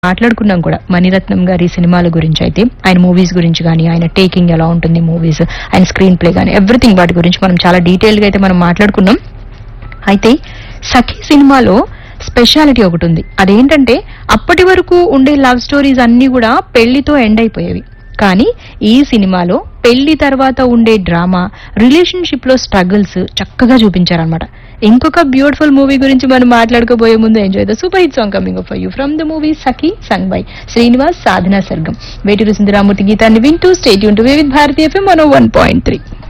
మాట్లాడుకున్నాం కూడా మణిరత్నం గారి సినిమాల గురించి అయితే ఆయన మూవీస్ గురించి కానీ ఆయన టేకింగ్ ఎలా ఉంటుంది మూవీస్ ఆయన స్క్రీన్ ప్లే కానీ ఎవ్రీథింగ్ వాటి గురించి మనం చాలా డీటెయిల్ గా అయితే మనం మాట్లాడుకున్నాం అయితే సఖీ సినిమాలో స్పెషాలిటీ ఒకటి ఉంది అదేంటంటే అప్పటి వరకు ఉండే లవ్ స్టోరీస్ అన్ని కూడా పెళ్లితో ఎండ్ అయిపోయేవి కానీ ఈ సినిమాలో పెళ్లి తర్వాత ఉండే డ్రామా రిలేషన్షిప్ లో స్ట్రగుల్స్ చక్కగా చూపించారనమాట ఇంకొక బ్యూటిఫుల్ మూవీ గురించి మనం మాట్లాడుకోబోయే ముందు enjoy the super hit song coming for you from the movie Sakhi sung by Srinivas Sadhana Sargam Veturi Sundararamamurthy గీతాన్ని వింటూ స్టేట్ యూన్ to with Bharatiya FM one point three